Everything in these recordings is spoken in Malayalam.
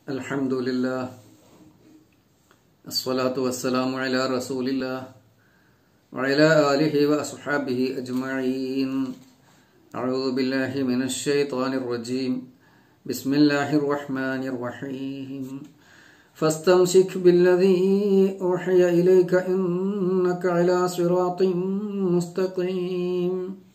الحمد لله الصلاة والسلام على رسول الله وعلى آله وأصحابه أجمعين أعوذ بالله من الشيطان الرجيم بسم الله الرحمن الرحيم فاستمسك بالذي أوحي إليك إنك على صراط مستقيم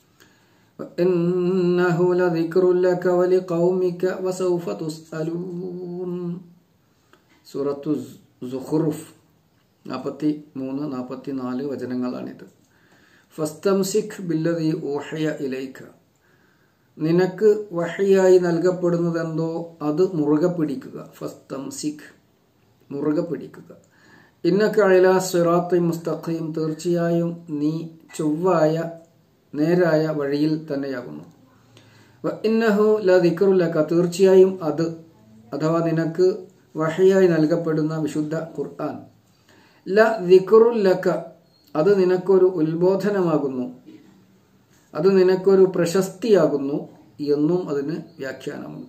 وإنه لذكر لك ولقومك وسوف تسألون സൂറത്തു സുഖുറുഫ് നാൽപ്പത്തി മൂന്ന് നാൽപ്പത്തി നാല് വചനങ്ങളാണിത് ഫസ്തംസിഖ് ബില്ലതി ഊഹയ ഇലൈക്ക നിനക്ക് വഹയായി നൽകപ്പെടുന്നതെന്തോ അത് മുറുകെ പിടിക്കുക ഫസ്തംസിഖ് മുറുകെ പിടിക്കുക ഇന്നക്ക് അയല സിറാത്തി മുസ്തഖീം തീർച്ചയായും നീ ചൊവ്വായ നേരായ വഴിയിൽ തന്നെയാകുന്നു ഇന്നഹു ല ദിക്കറുല്ലക്ക തീർച്ചയായും അത് അഥവാ നിനക്ക് വഹയായി നൽകപ്പെടുന്ന വിശുദ്ധ ഖുർആൻ ല ദിക്കറുല്ലക്ക അത് നിനക്കൊരു ഉത്ബോധനമാകുന്നു അത് നിനക്കൊരു പ്രശസ്തിയാകുന്നു എന്നും അതിന് വ്യാഖ്യാനമുണ്ട്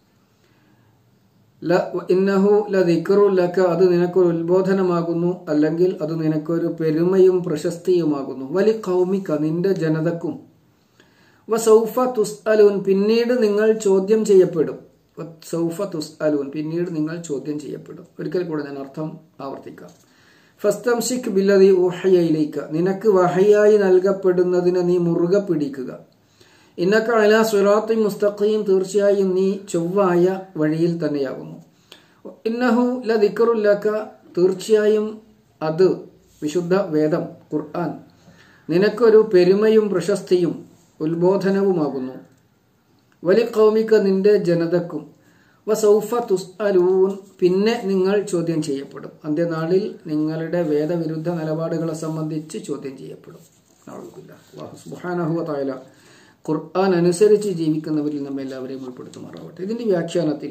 ല ഇന്നഹു ല ദിക്കറുല്ലക്ക അത് നിനക്കൊരു ഉത്ബോധനമാകുന്നു അല്ലെങ്കിൽ അത് നിനക്കൊരു പെരുമയും പ്രശസ്തിയുമാകുന്നു വലി കൗമിക്ക നിന്റെ ജനതക്കും വ സൗഫ തുസ്അലൂൻ പിന്നീട് നിങ്ങൾ ചോദ്യം ചെയ്യപ്പെടും സൗഫ തുസ്അലൂൻ പിന്നീട് നിങ്ങൾ ചോദ്യം ചെയ്യപ്പെടും ഒരിക്കൽ കൂടെ ഞാൻ അർത്ഥം ആവർത്തിക്കാം ഫസ്തംഷിക് ബില്ലതി ഊഹയയിലേക്ക് നിനക്ക് വഹയായി നൽകപ്പെടുന്നതിനെ നീ മുറുകെ പിടിക്കുക ഇന്നക്ക അല സുറാത്തി മുസ്തഖീം തീർച്ചയായും നീ ചൊവ്വായ വഴിയിൽ തന്നെയാകുന്നു ഇന്നഹു ല ദിക്കറുല്ലക്ക തീർച്ചയായും അത് വിശുദ്ധ വേദം ഖുർആൻ നിനക്കൊരു പെരുമയും പ്രശസ്തിയും ഉത്ബോധനവുമാകുന്നു വലി കൗമിക്ക നിന്റെ ജനതക്കും വ സൗഫ തുസ്അലൂൻ പിന്നെ നിങ്ങൾ ചോദ്യം ചെയ്യപ്പെടും അന്ത്യനാളിൽ നിങ്ങളുടെ വേദവിരുദ്ധ നിലപാടുകളെ സംബന്ധിച്ച് ചോദ്യം ചെയ്യപ്പെടും സുബാനഹുല ഖുർആൻ അനുസരിച്ച് ജീവിക്കുന്നവരിൽ നമ്മെ എല്ലാവരെയും ഉൾപ്പെടുത്തുമാറാവട്ടെ ഇതിന്റെ വ്യാഖ്യാനത്തിൽ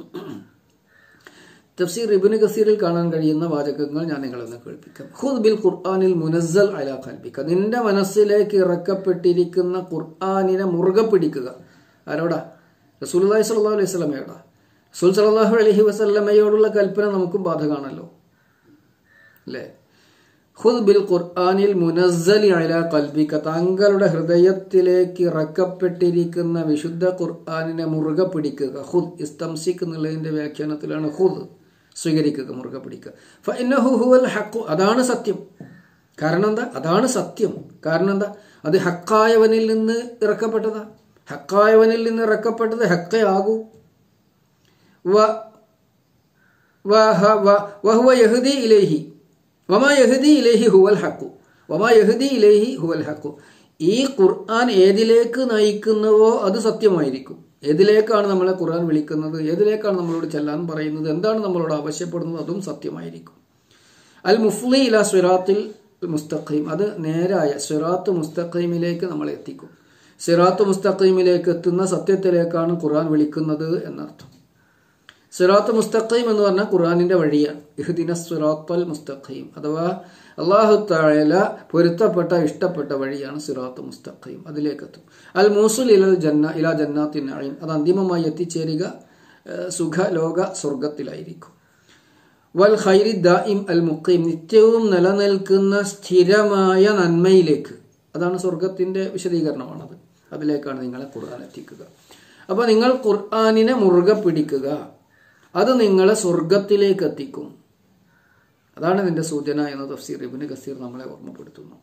തഫ്സീർ ഇബിന് കസീറിൽ കാണാൻ കഴിയുന്ന വാചകങ്ങൾ ഞാൻ നിങ്ങളെന്ന് കേൾപ്പിക്കാം ഖുദ് ബിൽ ഖുർആനിൽ മുനസ്സൽ അലാ കൽപ്പിക്ക നിന്റെ മനസ്സിലേക്ക് ഇറക്കപ്പെട്ടിരിക്കുന്ന ഖുർആനിനെ മുറുകെ പിടിക്കുക ആരോടാ റസൂൽ അലൈഹി സ്വല്ലാ അലൈഹി സ്വലമയോടാ റസൂൽ സലാഹു അലഹി വസല്ലമയോടുള്ള കൽപ്പന നമുക്കും ബാധകമാണല്ലോ അല്ലേ ഖുദ് ബിൽ ഖുർആനിൽ മുനസ്സലി അല കൽബിക്ക താങ്കളുടെ ഹൃദയത്തിലേക്ക് ഇറക്കപ്പെട്ടിരിക്കുന്ന വിശുദ്ധ ഖുർആാനിനെ മുറുകെ പിടിക്കുക ഖുദ് ഇസ്തംസിക് എന്നുള്ളതിന്റെ വ്യാഖ്യാനത്തിലാണ് ഖുദ് സ്വീകരിക്കുക മുറുകെ പിടിക്കുക ഫഇന്നഹു ഹുവൽ ഹഖു അതാണ് സത്യം കാരണം എന്താ അതാണ് സത്യം കാരണം എന്താ അത് ഹക്കായവനിൽ നിന്ന് ഇറക്കപ്പെട്ടതാ ഹക്കായവനിൽ നിന്ന് ഇറക്കപ്പെട്ടത് ഹക്കേ ആകൂ വഹുവ യഹുദി ഇലേഹി വമാ യഹുദി ഇലേഹി ഹുവൽ ഹക്കു വമാ യഹുദി ഇലേഹി ഹുവൽ ഹക്കു ഈ ഖുർആൻ ഏതിലേക്ക് നയിക്കുന്നുവോ അത് സത്യമായിരിക്കും ഏതിലേക്കാണ് നമ്മളെ ഖുർആൻ വിളിക്കുന്നത് ഏതിലേക്കാണ് നമ്മളോട് ചെല്ലാൻ പറയുന്നത് എന്താണ് നമ്മളോട് ആവശ്യപ്പെടുന്നത് അതും സത്യമായിരിക്കും അൽ മുഫ്ലി ഇല സ്വരാത്തിൽ മുസ്തഖീം അത് നേരായ സ്വരാത്ത് മുസ്തഖീമിലേക്ക് നമ്മളെ എത്തിക്കും സിറാത്ത് മുസ്തഖീമിലേക്ക് എത്തുന്ന സത്യത്തിലേക്കാണ് ഖുർആൻ വിളിക്കുന്നത് എന്നർത്ഥം സിറാത്ത് മുസ്തഖീം എന്ന് പറഞ്ഞാൽ ഖുർആാനിന്റെ വഴിയാണ് ഇഹ്ദിന സിറാത്തൽ മുസ്തഖീം അഥവാ അള്ളാഹു താഴല പൊരുത്തപ്പെട്ട ഇഷ്ടപ്പെട്ട വഴിയാണ് സിറാത്ത് മുസ്തഖീം അതിലേക്ക് എത്തും അൽ മൂസുൽ ഇലൽ ജന്ന ഇല ജന്നാത്തിൻ അഴീം അത് അന്തിമമായി എത്തിച്ചേരുക സുഖ ലോക സ്വർഗത്തിലായിരിക്കും വൽ ഖൈരി ദായിം അൽ മുഖീം നിത്യവും നിലനിൽക്കുന്ന സ്ഥിരമായ നന്മയിലേക്ക് അതാണ് സ്വർഗത്തിന്റെ വിശദീകരണമാണത് അതിലേക്കാണ് നിങ്ങളെ ഖുർആൻ എത്തിക്കുക അപ്പോൾ നിങ്ങൾ ഖുർആാനിനെ മുറുകെ പിടിക്കുക അത് നിങ്ങളെ സ്വർഗത്തിലേക്ക് എത്തിക്കും അതാണ് ഇതിന്റെ സൂചന എന്ന് തഫ്സീർ ഇബിന് കസീർ നമ്മളെ ഓർമ്മപ്പെടുത്തുന്നു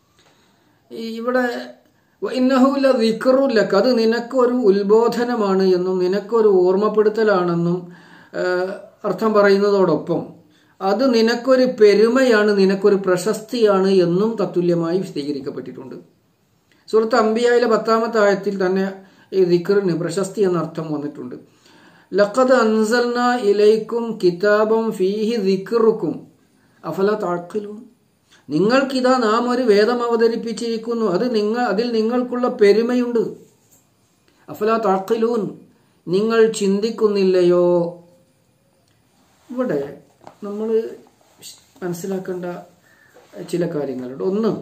ഇവിടെ ഇന്നഹുല വിക്കറുല്ലക്ക് അത് നിനക്കൊരു ഉത്ബോധനമാണ് എന്നും നിനക്കൊരു ഓർമ്മപ്പെടുത്തലാണെന്നും അർത്ഥം പറയുന്നതോടൊപ്പം അത് നിനക്കൊരു പെരുമയാണ് നിനക്കൊരു പ്രശസ്തിയാണ് എന്നും തത്തുല്യമായി വിശദീകരിക്കപ്പെട്ടിട്ടുണ്ട് സുഹൃത്ത് അമ്പിയായിലെ പത്താമത്തെ ആയത്തിൽ തന്നെ ഈ ദിക്കറിന് പ്രശസ്തി എന്ന അർത്ഥം വന്നിട്ടുണ്ട് ലഖദ് അൻസൽന ഇലൈക്കും കിതാബം ഫീഹി ദിക്കറുക്കും അഫല താക്കിലും നിങ്ങൾക്കിതാ നാം ഒരു വേദം അവതരിപ്പിച്ചിരിക്കുന്നു അത് നിങ്ങൾ അതിൽ നിങ്ങൾക്കുള്ള പെരുമയുണ്ട് അഫല താക്കിലൂൻ നിങ്ങൾ ചിന്തിക്കുന്നില്ലയോ ഇവിടെ നമ്മൾ മനസ്സിലാക്കേണ്ട ചില കാര്യങ്ങളുണ്ട് ഒന്ന്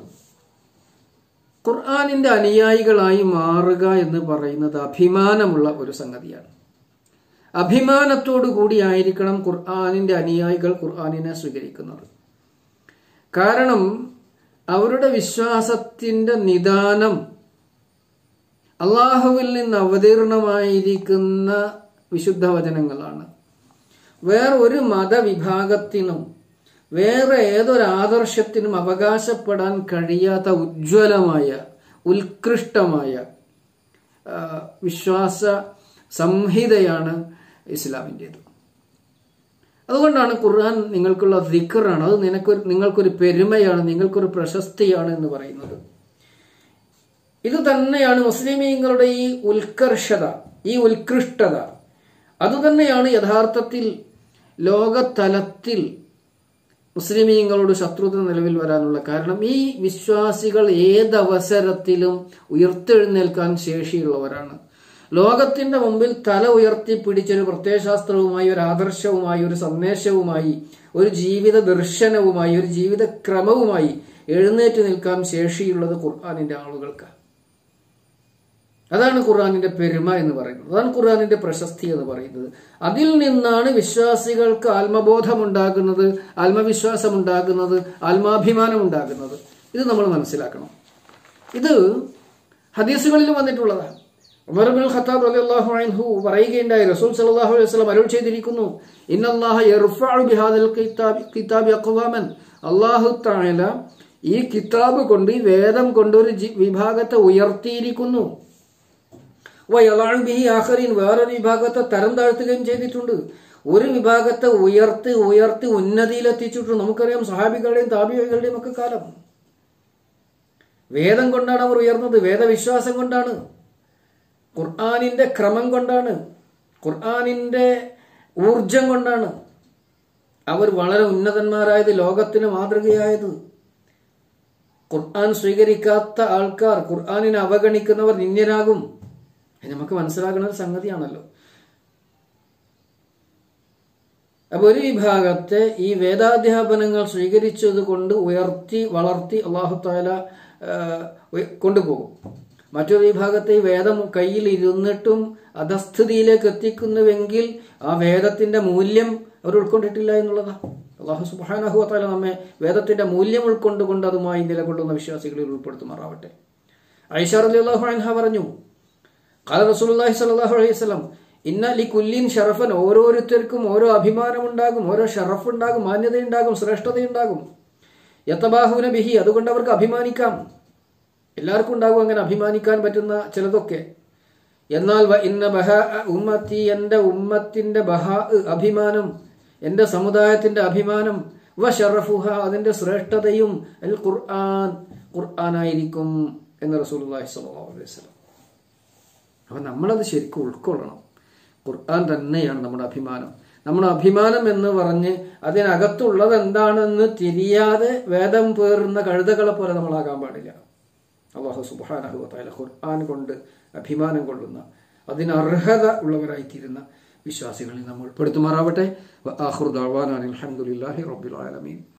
ഖുർആാനിന്റെ അനുയായികളായി മാറുക എന്ന് പറയുന്നത് അഭിമാനമുള്ള ഒരു സംഗതിയാണ് അഭിമാനത്തോടു കൂടിയായിരിക്കണം ഖുർആാനിൻ്റെ അനുയായികൾ ഖുർആാനിനെ സ്വീകരിക്കുന്നത് കാരണം അവരുടെ വിശ്വാസത്തിൻ്റെ നിദാനം അള്ളാഹുവിൽ നിന്ന് അവതീർണമായിരിക്കുന്ന വിശുദ്ധ വചനങ്ങളാണ് വേറെ ഒരു മതവിഭാഗത്തിനും വേറെ ഏതൊരു ആദർശത്തിനും അവകാശപ്പെടാൻ കഴിയാത്ത ഉജ്ജ്വലമായ ഉത്കൃഷ്ടമായ ആ, വിശ്വാസ സംഹിതയാണ് ഇസ്ലാമിൻ്റേത് അതുകൊണ്ടാണ് ഖുർആൻ നിങ്ങൾക്കുള്ള ദിക്കറാണ് അത് നിനക്കൊരു നിങ്ങൾക്കൊരു പെരുമയാണ് നിങ്ങൾക്കൊരു പ്രശസ്തിയാണ് എന്ന് പറയുന്നത് ഇത് തന്നെയാണ് മുസ്ലിമീങ്ങളുടെ ഈ ഉത്കർഷത ഈ ഉത്കൃഷ്ടത അതുതന്നെയാണ് യഥാർത്ഥത്തിൽ ലോകതലത്തിൽ മുസ്ലിമീങ്ങളോട് ശത്രുത നിലവിൽ വരാനുള്ള കാരണം ഈ വിശ്വാസികൾ ഏതവസരത്തിലും ഉയർത്തെഴുന്നേൽക്കാൻ ശേഷിയുള്ളവരാണ് ലോകത്തിന്റെ മുമ്പിൽ തല ഉയർത്തി പിടിച്ചൊരു പ്രത്യയശാസ്ത്രവുമായി ഒരു ആദർശവുമായി ഒരു സന്ദേശവുമായി ഒരു ജീവിത ദർശനവുമായി ഒരു ജീവിത ക്രമവുമായി എഴുന്നേറ്റ് നിൽക്കാൻ ശേഷിയുള്ളത് ഖുർആാനിന്റെ ആളുകൾക്ക് അതാണ് ഖുർആാനിന്റെ പെരുമ എന്ന് പറയുന്നത് അതാണ് ഖുർആാനിന്റെ പ്രശസ്തി എന്ന് പറയുന്നത് അതിൽ നിന്നാണ് വിശ്വാസികൾക്ക് ആത്മബോധം ഉണ്ടാകുന്നത് ആത്മവിശ്വാസം ഉണ്ടാകുന്നത് ആത്മാഭിമാനം ഉണ്ടാകുന്നത് ഇത് നമ്മൾ മനസ്സിലാക്കണം ഇത് ഹദീസുകളിലും വന്നിട്ടുള്ളതാണ് ഉമർ ബിൻ ഖത്താബ് റളിയല്ലാഹു അൻഹു പറയുകയുണ്ടായി റസൂൽ സല്ലല്ലാഹു അലൈഹി വസല്ലം അരുൾ ചെയ്തിരിക്കുന്നു ഇന്നല്ലാഹ യർഫഉ ബിഹാദൽ കിതാബ് കിതാബി അഖ്വാമൻ അല്ലാഹു തആല ഈ കിതാബ് കൊണ്ട് ഈ വേദം കൊണ്ട് ഒരു ജി- വിഭാഗത്തെ ഉയർത്തിയിരിക്കുന്നു വയലാൻ ബിഹി ആഖരീൻ വേറൊരു വിഭാഗത്തെ തരം താഴ്ത്തുകയും ചെയ്തിട്ടുണ്ട് ഒരു വിഭാഗത്തെ ഉയർത്തി ഉയർത്തി ഉന്നതിയിലെത്തിച്ചിട്ടുണ്ട് നമുക്കറിയാം സഹാബികളുടെയും താപികളുടെയും ഒക്കെ കാലം വേദം കൊണ്ടാണ് അവർ ഉയർന്നത് വേദവിശ്വാസം കൊണ്ടാണ് ഖുർആാനിന്റെ ക്രമം കൊണ്ടാണ് ഖുർആാനിന്റെ ഊർജം കൊണ്ടാണ് അവർ വളരെ ഉന്നതന്മാരായത് ലോകത്തിന് മാതൃകയായത് ഖുർആൻ സ്വീകരിക്കാത്ത ആൾക്കാർ ഖുർആാനിനെ അവഗണിക്കുന്നവർ നിന്ദ്യരാകും ഇത് നമുക്ക് മനസ്സിലാകുന്ന ഒരു സംഗതിയാണല്ലോ അപ്പൊ ഒരു വിഭാഗത്തെ ഈ വേദാധ്യാപനങ്ങൾ സ്വീകരിച്ചത് കൊണ്ട് ഉയർത്തി വളർത്തി അള്ളാഹു താല കൊണ്ടുപോകും മറ്റൊരു വിഭാഗത്തെ ഈ വേദം കയ്യിൽ ഇരുന്നിട്ടും അധസ്ഥിതിയിലേക്ക് എത്തിക്കുന്നുവെങ്കിൽ ആ വേദത്തിന്റെ മൂല്യം അവർ ഉൾക്കൊണ്ടിട്ടില്ല എന്നുള്ളതാണ് അള്ളാഹു സുബാനഹു താല നമ്മെ വേദത്തിന്റെ മൂല്യം ഉൾക്കൊണ്ടുകൊണ്ട് അതുമായി നിലകൊള്ളുന്ന വിശ്വാസികളിൽ ഉൾപ്പെടുത്തുമാറാവട്ടെ ഐഷ റലി അള്ളാഹു അൻഹ പറഞ്ഞു കാല റസൂലുള്ളാഹി സ്വല്ലല്ലാഹു അലൈഹി വസല്ലം ഇന്ന ലി കുല്ലിൻ ഷറഫൻ ഓരോരുത്തർക്കും ഓരോ അഭിമാനമുണ്ടാകും ഓരോ ഷറഫ് ഉണ്ടാകും മാന്യതയുണ്ടാകും ശ്രേഷ്ഠതയുണ്ടാകും യത്തബാഹുന ബിഹി അതുകൊണ്ട് അവർക്ക് അഭിമാനിക്കാം എല്ലാവർക്കും ഉണ്ടാകും അങ്ങനെ അഭിമാനിക്കാൻ പറ്റുന്ന ചിലതൊക്കെ എന്നാൽ വ ഇന്ന ബഹ ഉമ്മത്തി എൻ്റെ ഉമ്മത്തിന്റെ ബഹാ അഭിമാനം എൻ്റെ സമുദായത്തിന്റെ അഭിമാനം വ ഷറഫുഹ അതിന്റെ ശ്രേഷ്ഠതയും അൽ ഖുർആൻ ഖുർആനായിരിക്കും എന്ന് റസൂലുള്ളാഹി സ്വല്ലല്ലാഹു അലൈഹി വസല്ലം അപ്പം നമ്മളത് ശരിക്കും ഉൾക്കൊള്ളണം ഖുർആൻ തന്നെയാണ് നമ്മുടെ അഭിമാനം നമ്മുടെ അഭിമാനം എന്ന് പറഞ്ഞ് അതിനകത്തുള്ളത് എന്താണെന്ന് തിരിയാതെ വേദം പേറുന്ന കഴുതകളെ പോലെ നമ്മളാകാൻ പാടില്ല അള്ളാഹു സുബാനഹു താല ഖുർആൻ കൊണ്ട് അഭിമാനം കൊള്ളുന്ന അതിന് അർഹത ഉള്ളവരായിത്തീരുന്ന വിശ്വാസികളിൽ നമ്മൾ ഉൾപ്പെടുത്തുമാറാവട്ടെ ആഹുർ ദാവാനാൻ അലഹമുല്ലാഹി റബ്ബുൽ ആലമീൻ